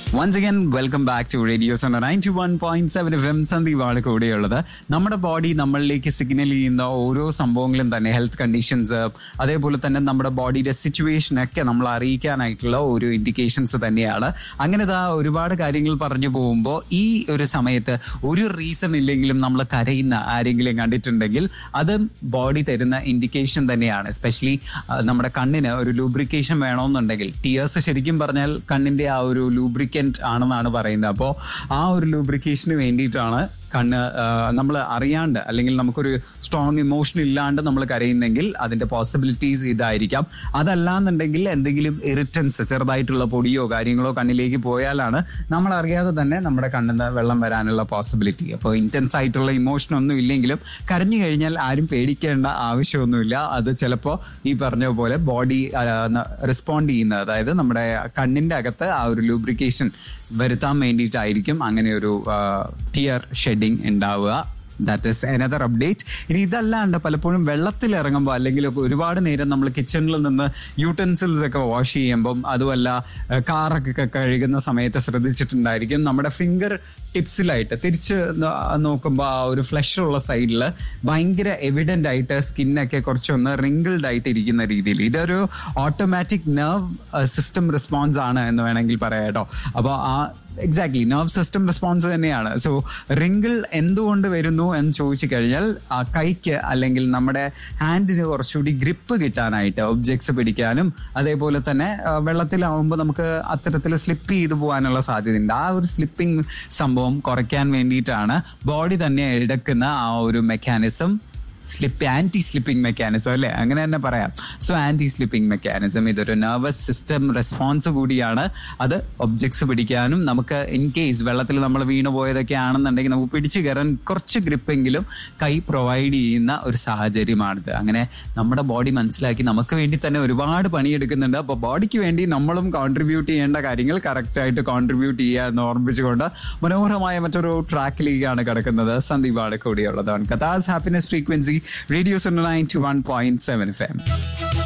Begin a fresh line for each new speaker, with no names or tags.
once again welcome back to radio Sonar ninety one point seven F M സന്ദീപാണ് കൂടെയുള്ളത് നമ്മുടെ body നമ്മളിലേക്ക് signal ചെയ്യുന്ന ഓരോ സംഭവങ്ങളും തന്നെ ഹെൽത്ത് കണ്ടീഷൻസ് അതേപോലെ തന്നെ നമ്മുടെ ബോഡിയുടെ സിറ്റുവേഷൻ ഒക്കെ നമ്മൾ അറിയിക്കാനായിട്ടുള്ള ഓരോ ഇൻഡിക്കേഷൻസ് തന്നെയാണ് അങ്ങനെ ഇതാ ഒരുപാട് കാര്യങ്ങൾ പറഞ്ഞു പോകുമ്പോൾ ഈ ഒരു സമയത്ത് ഒരു റീസൺ ഇല്ലെങ്കിലും നമ്മൾ കരയുന്ന ആരെങ്കിലും കണ്ടിട്ടുണ്ടെങ്കിൽ അത് ബോഡി തരുന്ന ഇൻഡിക്കേഷൻ തന്നെയാണ് എസ്പെഷ്യലി നമ്മുടെ കണ്ണിന് ഒരു ലൂബ്രിക്കേഷൻ വേണമെന്നുണ്ടെങ്കിൽ ടിയേഴ്സ് ശരിക്കും പറഞ്ഞാൽ കണ്ണിന്റെ ആ ഒരു ലൂബ്രിക്കൻറ്റ് ആണെന്നാണ് പറയുന്നത് അപ്പോൾ ആ ഒരു ലൂബ്രിക്കേഷന് വേണ്ടിയിട്ടാണ് കണ്ണ് നമ്മൾ അറിയാണ്ട് അല്ലെങ്കിൽ നമുക്കൊരു സ്ട്രോങ് ഇമോഷൻ ഇല്ലാണ്ട് നമ്മൾ കരയുന്നെങ്കിൽ അതിന്റെ പോസിബിലിറ്റീസ് ഇതായിരിക്കാം അതല്ലാന്നുണ്ടെങ്കിൽ എന്തെങ്കിലും ഇറിറ്റൻസ് ചെറുതായിട്ടുള്ള പൊടിയോ കാര്യങ്ങളോ കണ്ണിലേക്ക് പോയാലാണ് നമ്മൾ അറിയാതെ തന്നെ നമ്മുടെ കണ്ണിൽ നിന്ന് വെള്ളം വരാനുള്ള പോസിബിലിറ്റി അപ്പോൾ ഇൻറ്റൻസ് ആയിട്ടുള്ള ഇമോഷൻ ഒന്നും ഇല്ലെങ്കിലും കരഞ്ഞു കഴിഞ്ഞാൽ ആരും പേടിക്കേണ്ട ആവശ്യമൊന്നുമില്ല അത് ചിലപ്പോൾ ഈ പറഞ്ഞ പോലെ ബോഡി റെസ്പോണ്ട് ചെയ്യുന്നത് അതായത് നമ്മുടെ കണ്ണിൻ്റെ അകത്ത് ആ ഒരു ലൂബ്രിക്കേഷൻ വരുത്താൻ വേണ്ടിയിട്ടായിരിക്കും അങ്ങനെ ഒരു ടിയർ ഷെഡിങ് ഉണ്ടാവുക ദാറ്റ് ഇസ് എനദർ അപ്ഡേറ്റ് ഇനി ഇതല്ലാണ്ട് പലപ്പോഴും വെള്ളത്തിൽ ഇറങ്ങുമ്പോൾ അല്ലെങ്കിൽ ഒരുപാട് നേരം നമ്മൾ കിച്ചണിൽ നിന്ന് യൂട്ടൻസിൽസ് ഒക്കെ വാഷ് ചെയ്യുമ്പം അതുമല്ല കാറൊക്കെ കഴുകുന്ന സമയത്ത് ശ്രദ്ധിച്ചിട്ടുണ്ടായിരിക്കും നമ്മുടെ ഫിംഗർ ടിപ്സിലായിട്ട് തിരിച്ച് നോക്കുമ്പോൾ ആ ഒരു ഫ്ലഷ് ഉള്ള സൈഡിൽ ഭയങ്കര എവിഡൻ്റ് ആയിട്ട് സ്കിന്നൊക്കെ കുറച്ചൊന്ന് റിങ്കിൾഡ് ആയിട്ട് ഇരിക്കുന്ന രീതിയിൽ ഇതൊരു ഓട്ടോമാറ്റിക് നെർവ് സിസ്റ്റം റെസ്പോൺസ് ആണ് എന്ന് വേണമെങ്കിൽ പറയാം കേട്ടോ അപ്പോൾ ആ എക്സാക്ട്ലി നെർവ് സിസ്റ്റം റെസ്പോൺസ് തന്നെയാണ് സോ റിങ്കിൾ എന്തുകൊണ്ട് വരുന്നു എന്ന് ചോദിച്ചു കഴിഞ്ഞാൽ ആ കൈക്ക് അല്ലെങ്കിൽ നമ്മുടെ ഹാൻഡിന് കുറച്ചുകൂടി ഗ്രിപ്പ് കിട്ടാനായിട്ട് ഒബ്ജക്ട്സ് പിടിക്കാനും അതേപോലെ തന്നെ വെള്ളത്തിലാവുമ്പോൾ നമുക്ക് അത്തരത്തിൽ സ്ലിപ്പ് ചെയ്തു പോകാനുള്ള സാധ്യതയുണ്ട് ആ ഒരു സ്ലിപ്പിംഗ് സംഭവം കുറയ്ക്കാൻ വേണ്ടിയിട്ടാണ് ബോഡി തന്നെ എടുക്കുന്ന ആ ഒരു mechanism slip anti slipping mechanism അല്ലേ അങ്ങനെ തന്നെ പറയാം സോ ആന്റി സ്ലിപ്പിംഗ് മെക്കാനിസം ഇതൊരു നെർവസ് സിസ്റ്റം റെസ്പോൺസ് കൂടിയാണ് അത് ഒബ്ജക്ട്സ് പിടിക്കാനും നമുക്ക് ഇൻ കേസ് വെള്ളത്തിൽ നമ്മൾ വീണു പോയതൊക്കെ ആണെന്നുണ്ടെങ്കിൽ നമുക്ക് പിടിച്ചു കയറാൻ കുറച്ച് ഗ്രിപ്പെങ്കിലും കൈ പ്രൊവൈഡ് ചെയ്യുന്ന ഒരു സാഹചര്യമാണിത് അങ്ങനെ നമ്മുടെ ബോഡി മനസ്സിലാക്കി നമുക്ക് വേണ്ടി തന്നെ ഒരുപാട് പണിയെടുക്കുന്നുണ്ട് അപ്പോൾ ബോഡിക്ക് വേണ്ടി നമ്മളും കോൺട്രിബ്യൂട്ട് ചെയ്യേണ്ട കാര്യങ്ങൾ കറക്റ്റായിട്ട് കോൺട്രിബ്യൂട്ട് ചെയ്യുക എന്ന് ഓർമ്മിച്ചുകൊണ്ട് മനോഹരമായ മറ്റൊരു ട്രാക്കിലേക്കാണ് കിടക്കുന്നത് സന്ദീപാണ് കൂടിയുള്ളത് കഥാസ് happiness frequency radio ninety one point seven F M